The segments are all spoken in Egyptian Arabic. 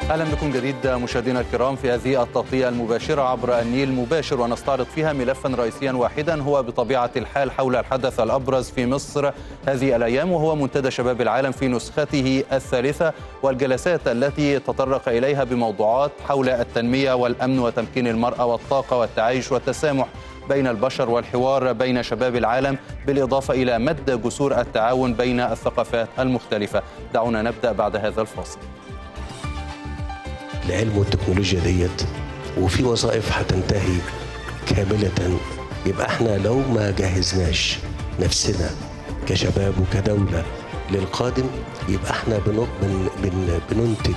اهلا بكم جديد مشاهدينا الكرام في هذه التغطيه المباشره عبر النيل مباشر ونستعرض فيها ملفا رئيسيا واحدا هو بطبيعه الحال حول الحدث الابرز في مصر هذه الايام وهو منتدى شباب العالم في نسخته الثالثه والجلسات التي تطرق اليها بموضوعات حول التنميه والامن وتمكين المراه والطاقه والتعايش والتسامح بين البشر والحوار بين شباب العالم بالاضافه الى مد جسور التعاون بين الثقافات المختلفه دعونا نبدا بعد هذا الفاصل العلم والتكنولوجيا ديت وفي وظائف هتنتهي كاملة يبقى احنا لو ما جهزناش نفسنا كشباب وكدولة للقادم يبقى احنا بن بن بن بننتج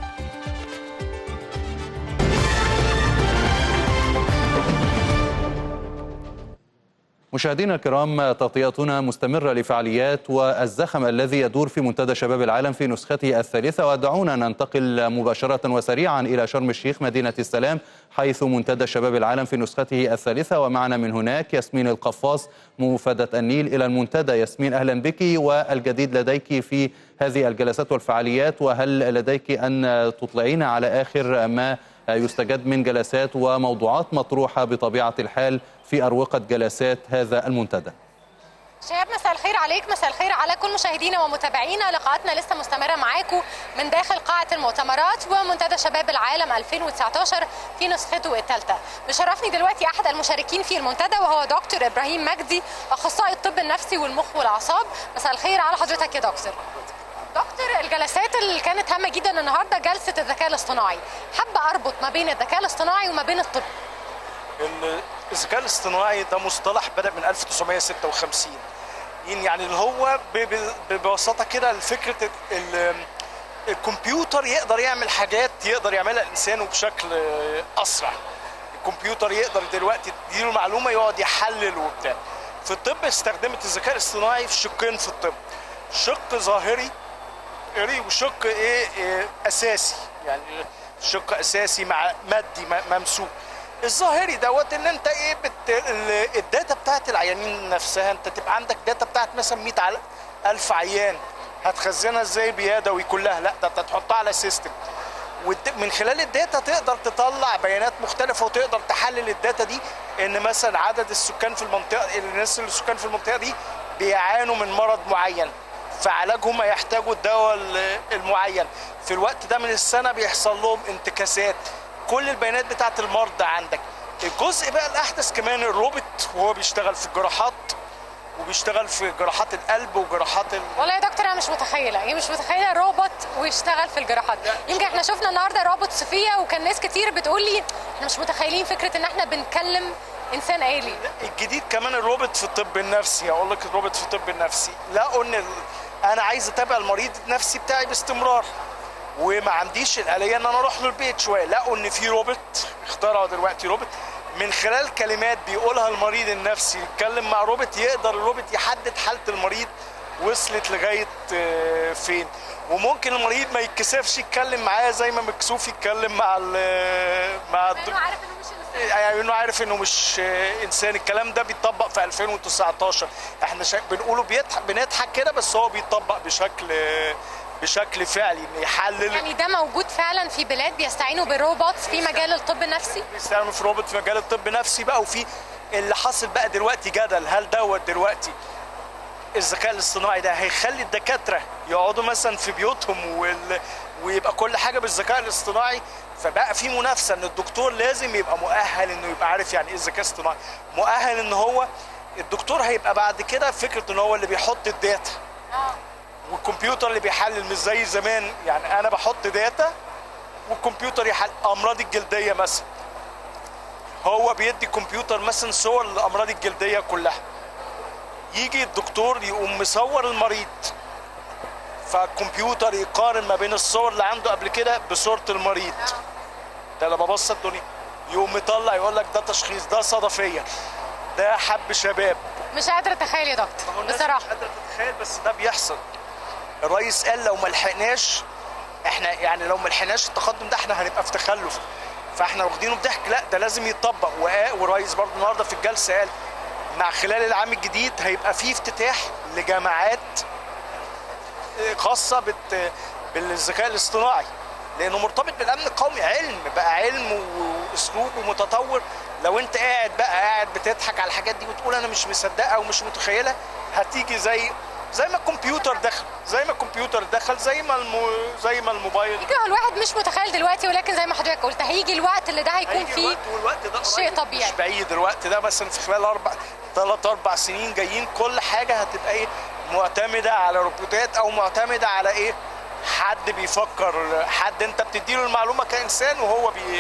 مشاهدينا الكرام تغطياتنا مستمرة لفعاليات والزخم الذي يدور في منتدى شباب العالم في نسخته الثالثة ودعونا ننتقل مباشرة وسريعا إلى شرم الشيخ مدينة السلام حيث منتدى شباب العالم في نسخته الثالثة ومعنا من هناك ياسمين القفاص موفدة النيل إلى المنتدى ياسمين أهلا بك والجديد لديك في هذه الجلسات والفعاليات وهل لديك أن تطلعين على آخر ما يستجد من جلسات وموضوعات مطروحة بطبيعة الحال في أروقة جلسات هذا المنتدى شهاب مساء الخير عليك مساء الخير على كل مشاهدينا ومتابعينا لقاءاتنا لسه مستمره معاكم من داخل قاعه المؤتمرات ومنتدى شباب العالم 2019 في نسخته الثالثه بشرفني دلوقتي احد المشاركين في المنتدى وهو دكتور ابراهيم مجدي اخصائي الطب النفسي والمخ والاعصاب مساء الخير على حضرتك يا دكتور دكتور الجلسات اللي كانت هامه جدا النهارده جلسه الذكاء الاصطناعي حابه اربط ما بين الذكاء الاصطناعي وما بين الطب الذكاء الاصطناعي ده مصطلح بدا من 1956 يعني اللي هو ببساطه كده فكره الكمبيوتر يقدر يعمل حاجات يقدر يعملها الانسان وبشكل اسرع الكمبيوتر يقدر دلوقتي تديله معلومه يقعد يحلل وبتاع في الطب استخدمت الذكاء الاصطناعي في شقين في الطب شق ظاهري وشق ايه, إيه اساسي يعني شق اساسي مع مادي ممسوك الظاهري دوت ان انت ايه بت... الداتا بتاعت العيانين نفسها انت تبقى عندك داتا بتاعت مثلا 100 الف عيان هتخزنها ازاي بيدوي كلها لا ده انت تحطها على سيستم ومن خلال الداتا تقدر تطلع بيانات مختلفه وتقدر تحلل الداتا دي ان مثلا عدد السكان في المنطقه الناس اللي السكان في المنطقه دي بيعانوا من مرض معين فعلاجهم هيحتاجوا الدواء المعين في الوقت ده من السنه بيحصل لهم انتكاسات كل البيانات بتاعت المرضى عندك الجزء بقى الاحدث كمان الروبوت وهو بيشتغل في الجراحات وبيشتغل في جراحات القلب وجراحات ال... والله يا دكتور انا مش متخيله يعني مش متخيله روبوت ويشتغل في الجراحات يمكن احنا شفنا النهارده روبوت صفيه وكان ناس كتير بتقول لي احنا مش متخيلين فكره ان احنا بنكلم انسان آلي الجديد كمان الروبوت في الطب النفسي اقول لك الروبوت في الطب النفسي لقوا ان انا عايز اتابع المريض النفسي بتاعي باستمرار وما عنديش الاليه ان انا اروح له البيت شويه لقوا ان في روبوت اخترعوا دلوقتي روبوت من خلال كلمات بيقولها المريض النفسي يتكلم مع روبوت يقدر الروبوت يحدد حاله المريض وصلت لغايه فين وممكن المريض ما يتكسفش يتكلم معاه زي ما مكسوف يتكلم مع ال مع الدكتور عارف انه مش يعني انه عارف انه مش انسان الكلام ده بيتطبق في 2019 احنا شا... بنقوله بيضحك بنضحك كده بس هو بيتطبق بشكل بشكل فعلي ان يحلل يعني ده موجود فعلا في بلاد بيستعينوا بالروبوتس في مجال الطب النفسي بيستعينوا في روبوت في مجال الطب النفسي بقى وفي اللي حاصل بقى دلوقتي جدل هل دوت دلوقتي الذكاء الاصطناعي ده هيخلي الدكاتره يقعدوا مثلا في بيوتهم وال... ويبقى كل حاجه بالذكاء الاصطناعي فبقى في منافسه ان الدكتور لازم يبقى مؤهل انه يبقى عارف يعني ايه الذكاء الاصطناعي مؤهل ان هو الدكتور هيبقى بعد كده فكره ان هو اللي بيحط الداتا اه والكمبيوتر اللي بيحلل مش زي زمان يعني انا بحط داتا والكمبيوتر يحلل امراض الجلديه مثلا هو بيدي كمبيوتر مثلا صور للامراض الجلديه كلها يجي الدكتور يقوم مصور المريض فالكمبيوتر يقارن ما بين الصور اللي عنده قبل كده بصوره المريض ده لما بص الدنيا يقوم مطلع يقول لك ده تشخيص ده صدفيه ده حب شباب مش قادره اتخيل يا دكتور بصراحه مش قادره تتخيل بس ده بيحصل الرئيس قال لو ما لحقناش احنا يعني لو ما لحقناش التقدم ده احنا هنبقى في تخلف فاحنا واخدينه بضحك لا ده لازم يتطبق والرئيس برضه النهارده في الجلسه قال مع خلال العام الجديد هيبقى في افتتاح لجامعات خاصه بت بالذكاء الاصطناعي لانه مرتبط بالامن القومي علم بقى علم واسلوب ومتطور لو انت قاعد بقى قاعد بتضحك على الحاجات دي وتقول انا مش مصدقه ومش متخيله هتيجي زي زي ما الكمبيوتر دخل زي ما الكمبيوتر دخل زي ما المو زي ما الموبايل يمكن هو الواحد مش متخيل دلوقتي ولكن زي ما حضرتك قلت هيجي الوقت اللي ده هيكون هيجي فيه الوقت والوقت ده شيء قريب، طبيعي. مش بعيد الوقت ده مثلا في خلال اربع ثلاث اربع سنين جايين كل حاجه هتبقى ايه معتمده على روبوتات او معتمده على ايه حد بيفكر حد انت بتديله المعلومه كانسان وهو بي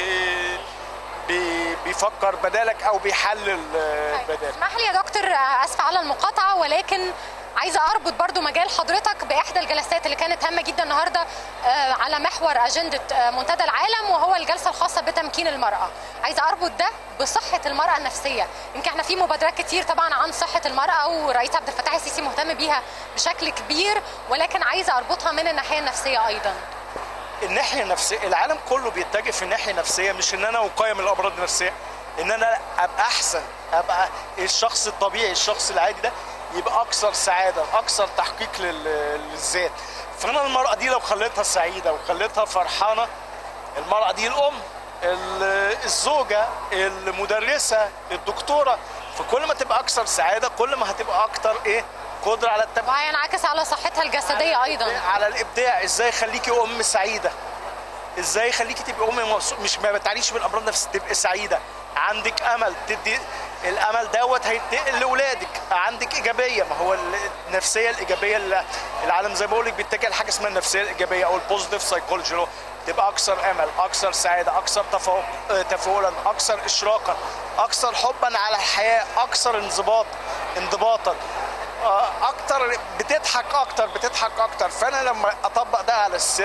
بي بيفكر بدالك او بيحلل آه، طيب، بدالك اسمح لي يا دكتور آه، اسفه على المقاطعه ولكن عايزه اربط برضو مجال حضرتك باحدى الجلسات اللي كانت هامه جدا النهارده آه، على محور اجنده آه، منتدى العالم وهو الجلسه الخاصه بتمكين المراه عايزه اربط ده بصحه المراه النفسيه يمكن احنا في مبادرات كتير طبعا عن صحه المراه ورئيس عبد الفتاح السيسي مهتم بيها بشكل كبير ولكن عايزه اربطها من الناحيه النفسيه ايضا الناحيه النفسيه العالم كله بيتجه في الناحيه النفسيه مش ان انا وقايه من الامراض النفسيه ان انا ابقى احسن ابقى الشخص الطبيعي الشخص العادي ده يبقى اكثر سعاده اكثر تحقيق لل- للذات فانا المراه دي لو خليتها سعيده وخليتها فرحانه المراه دي الام ال- الزوجه المدرسه الدكتوره فكل ما تبقى اكثر سعاده كل ما هتبقى اكثر ايه قدره على التبع وهينعكس على صحتها الجسديه ايضا على الابداع ازاي يخليكي ام سعيده ازاي يخليكي تبقي ام مبسوط مش ما بتعانيش من الامراض نفس تبقي سعيده عندك امل تدي الامل دوت هينتقل لاولادك عندك ايجابيه ما هو النفسيه الايجابيه اللي العالم زي ما بقول لك بيتجه لحاجه اسمها النفسيه الايجابيه او البوزيتيف سايكولوجي اللي هو تبقى اكثر امل اكثر سعاده اكثر تفوق آه، تفاؤلا اكثر اشراقا اكثر حبا على الحياه اكثر انضباط انضباطا آه، اكتر بتضحك اكتر بتضحك اكتر فانا لما اطبق ده على الست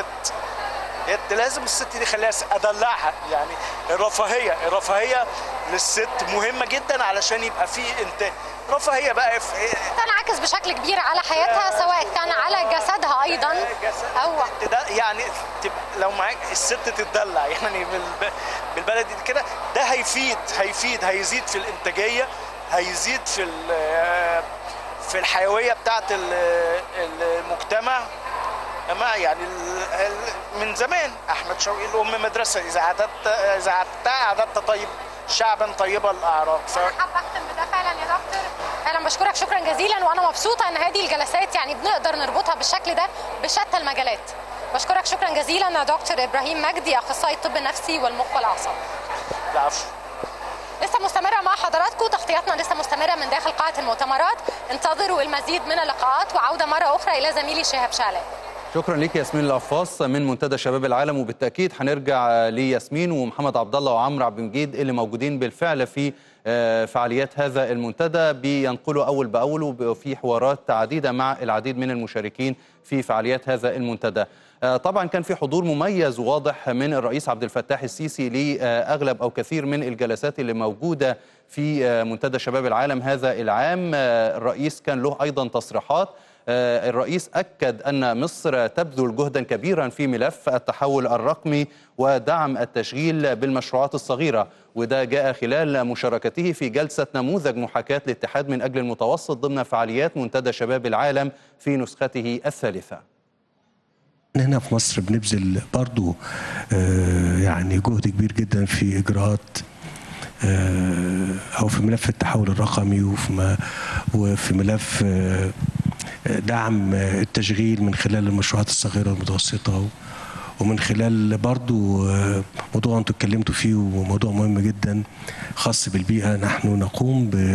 انت لازم الست دي خليها س- ادلعها يعني الرفاهيه الرفاهيه للست مهمه جدا علشان يبقى في انت رفاهيه بقى في تنعكس بشكل كبير على حياتها سواء كان على جسدها ايضا او تد- يعني تبقى لو معاك الست تتدلع يعني بالب- بالبلدي كده ده هيفيد هيفيد هيزيد في الانتاجيه هيزيد في ال- في الحيويه بتاعت ال- المجتمع ما يعني ال- ال- من زمان احمد شوقي الام مدرسه اذا عددت اذا عددت عددت طيب شعبا طيب الاعراق ف... حابه اختم بده فعلا يا دكتور فعلا بشكرك شكرا جزيلا وانا مبسوطه ان هذه الجلسات يعني بنقدر نربطها بالشكل ده بشتى المجالات بشكرك شكرا جزيلا يا دكتور ابراهيم مجدي اخصائي الطب النفسي والمخ والاعصاب العفو لسه مستمرة مع حضراتكم تغطياتنا لسه مستمرة من داخل قاعة المؤتمرات انتظروا المزيد من اللقاءات وعودة مرة أخرى إلى زميلي شهاب شعلان شكرا لك ياسمين القفاص من منتدى شباب العالم وبالتاكيد هنرجع لياسمين ومحمد عبد الله وعمرو عبد المجيد اللي موجودين بالفعل في آه، فعاليات هذا المنتدى بينقلوا اول باول وفي حوارات عديده مع العديد من المشاركين في فعاليات هذا المنتدى. آه، طبعا كان في حضور مميز وواضح من الرئيس عبد الفتاح السيسي لاغلب او كثير من الجلسات اللي موجوده في آه، منتدى شباب العالم هذا العام آه، الرئيس كان له ايضا تصريحات آه، الرئيس أكد أن مصر تبذل جهدا كبيرا في ملف التحول الرقمي ودعم التشغيل بالمشروعات الصغيرة وده جاء خلال مشاركته في جلسة نموذج محاكاة الاتحاد من أجل المتوسط ضمن فعاليات منتدى شباب العالم في نسخته الثالثة هنا في مصر بنبذل برضو آه، يعني جهد كبير جدا في اجراءات آه، او في ملف التحول الرقمي وفي م- وفي ملف آه، دعم التشغيل من خلال المشروعات الصغيره والمتوسطه و- ومن خلال برضو آه، موضوع انتوا اتكلمتوا فيه وموضوع مهم جدا خاص بالبيئه نحن نقوم ب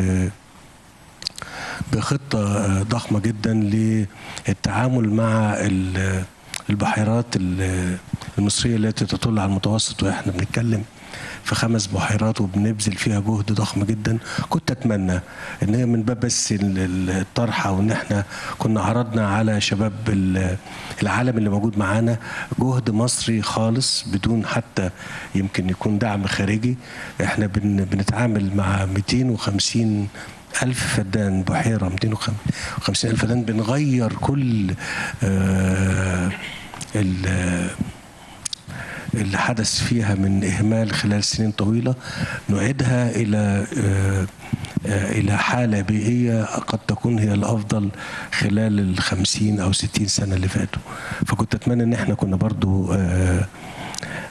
بخطة آه، ضخمة جدا للتعامل مع ال- البحيرات ال- المصرية التي تطل على المتوسط واحنا بنتكلم في خمس بحيرات وبنبذل فيها جهد ضخم جدا كنت اتمنى ان هي من باب بس ال- ال- الطرحه وان احنا كنا عرضنا على شباب ال- العالم اللي موجود معانا جهد مصري خالص بدون حتى يمكن يكون دعم خارجي احنا بن بنتعامل مع 250 ألف فدان بحيرة 250 ألف فدان بنغير كل آه ال- اللي حدث فيها من إهمال خلال سنين طويلة نعيدها إلى آه آه إلى حالة بيئية قد تكون هي الأفضل خلال الخمسين أو ستين سنة اللي فاتوا فكنت أتمنى إن إحنا كنا برضو آه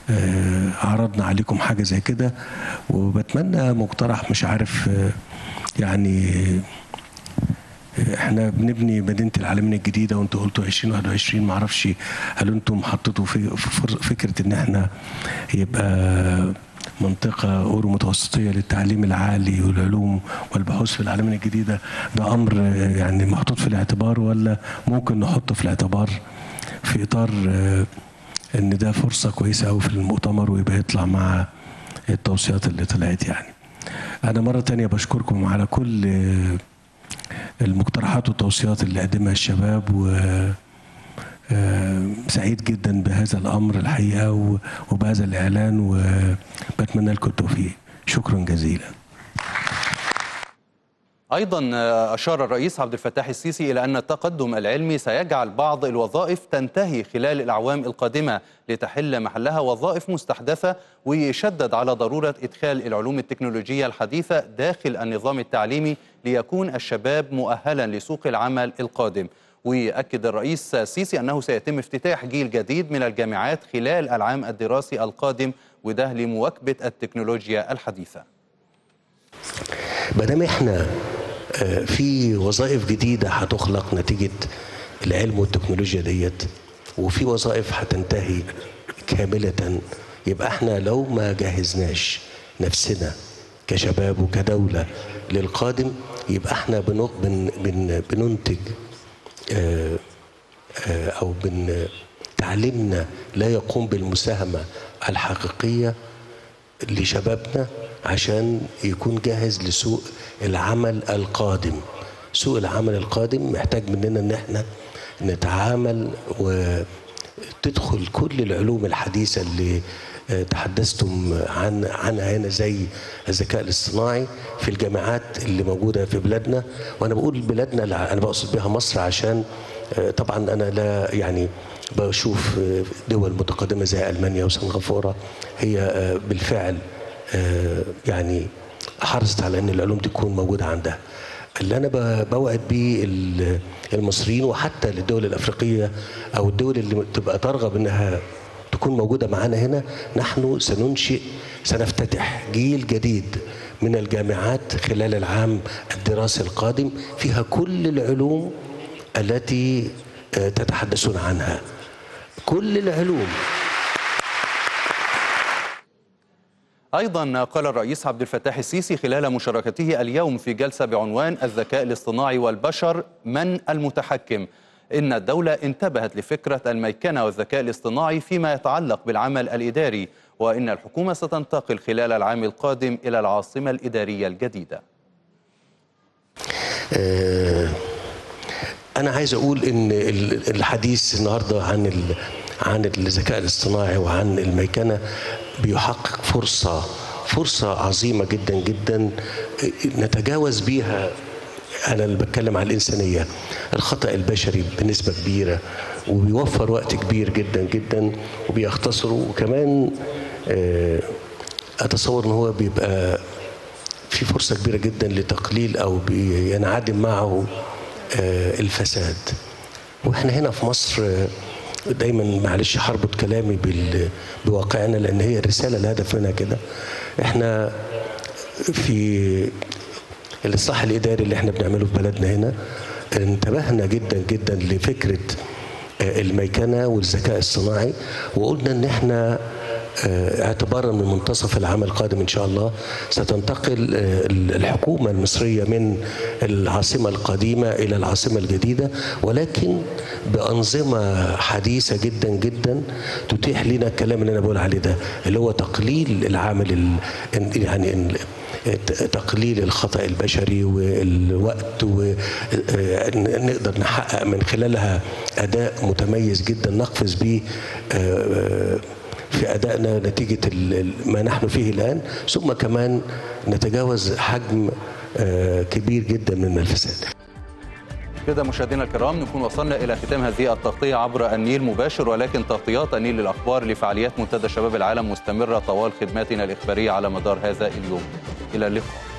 آه، عرضنا عليكم حاجه زي كده وبتمنى مقترح مش عارف آه، يعني آه، احنا بنبني مدينه العالمين الجديده وانتوا قلتوا 2021 ما اعرفش هل انتم حطيتوا في في فر- فكره ان احنا يبقى منطقة أورو متوسطية للتعليم العالي والعلوم والبحوث في العالمين الجديدة ده أمر آه، يعني محطوط في الاعتبار ولا ممكن نحطه في الاعتبار في إطار آه، إن ده فرصة كويسة أوي في المؤتمر ويبقى يطلع مع التوصيات اللي طلعت يعني أنا مرة تانية بشكركم على كل آه، المقترحات والتوصيات اللي قدمها الشباب و آه، سعيد جدا بهذا الامر الحقيقه و- وبهذا الاعلان وبتمنى لكم التوفيق شكرا جزيلا أيضا أشار الرئيس عبد الفتاح السيسي إلى أن التقدم العلمي سيجعل بعض الوظائف تنتهي خلال الأعوام القادمة لتحل محلها وظائف مستحدثة ويشدد على ضرورة إدخال العلوم التكنولوجية الحديثة داخل النظام التعليمي ليكون الشباب مؤهلا لسوق العمل القادم ويأكد الرئيس السيسي أنه سيتم افتتاح جيل جديد من الجامعات خلال العام الدراسي القادم وده لمواكبة التكنولوجيا الحديثة ما دام احنا آه، في وظائف جديده هتخلق نتيجه العلم والتكنولوجيا ديت وفي وظائف هتنتهي كامله يبقى احنا لو ما جهزناش نفسنا كشباب وكدوله للقادم يبقى احنا بن بن بن بننتج آه، آه، او بن تعليمنا لا يقوم بالمساهمه الحقيقيه لشبابنا عشان يكون جاهز لسوق العمل القادم سوق العمل القادم محتاج مننا ان احنا نتعامل وتدخل كل العلوم الحديثة اللي آه، تحدثتم عن عنها هنا زي الذكاء الاصطناعي في الجامعات اللي موجودة في بلادنا وأنا بقول بلادنا لا، أنا بقصد بها مصر عشان آه، طبعا أنا لا يعني بشوف آه، دول متقدمة زي ألمانيا وسنغافورة هي آه، بالفعل آه، يعني حرصت على ان العلوم دي تكون موجوده عندها اللي انا ب- بوعد بيه ال- المصريين وحتى للدول الافريقيه او الدول اللي تبقى ترغب انها تكون موجوده معانا هنا نحن سننشئ سنفتتح جيل جديد من الجامعات خلال العام الدراسي القادم فيها كل العلوم التي آه، تتحدثون عنها كل العلوم أيضا قال الرئيس عبد الفتاح السيسي خلال مشاركته اليوم في جلسة بعنوان الذكاء الاصطناعي والبشر من المتحكم إن الدولة انتبهت لفكرة الميكنة والذكاء الاصطناعي فيما يتعلق بالعمل الإداري وإن الحكومة ستنتقل خلال العام القادم إلى العاصمة الإدارية الجديدة آه، انا عايز اقول ان ال- الحديث النهارده عن ال- عن الذكاء الاصطناعي وعن الميكنه بيحقق فرصه فرصه عظيمه جدا جدا نتجاوز بيها انا اللي بتكلم على الانسانيه الخطا البشري بنسبه كبيره وبيوفر وقت كبير جدا جدا وبيختصره وكمان آه، اتصور ان هو بيبقى في فرصة كبيرة جدا لتقليل أو بينعدم معه آه، الفساد وإحنا هنا في مصر آه، دايما معلش هربط كلامي بال- بواقعنا لأن هي الرسالة الهدف منها كده إحنا في الإصلاح الإداري اللي إحنا بنعمله في بلدنا هنا انتبهنا جدا جدا لفكرة آه، الميكنة والذكاء الصناعي وقلنا إن إحنا آه، اعتبارا من منتصف العام القادم ان شاء الله ستنتقل آه، الحكومه المصريه من العاصمه القديمه الى العاصمه الجديده ولكن بانظمه حديثه جدا جدا تتيح لنا الكلام اللي انا بقول عليه ده اللي هو تقليل العامل ال- يعني ال- تقليل الخطأ البشري والوقت ونقدر نحقق من خلالها أداء متميز جدا نقفز به آه، في أدائنا نتيجة ال- ال- ما نحن فيه الآن ثم كمان نتجاوز حجم آه، كبير جدا من الفساد كده مشاهدينا الكرام نكون وصلنا إلى ختام هذه التغطية عبر النيل مباشر ولكن تغطيات النيل للأخبار لفعاليات منتدى شباب العالم مستمرة طوال خدماتنا الإخبارية على مدار هذا اليوم إلى اللقاء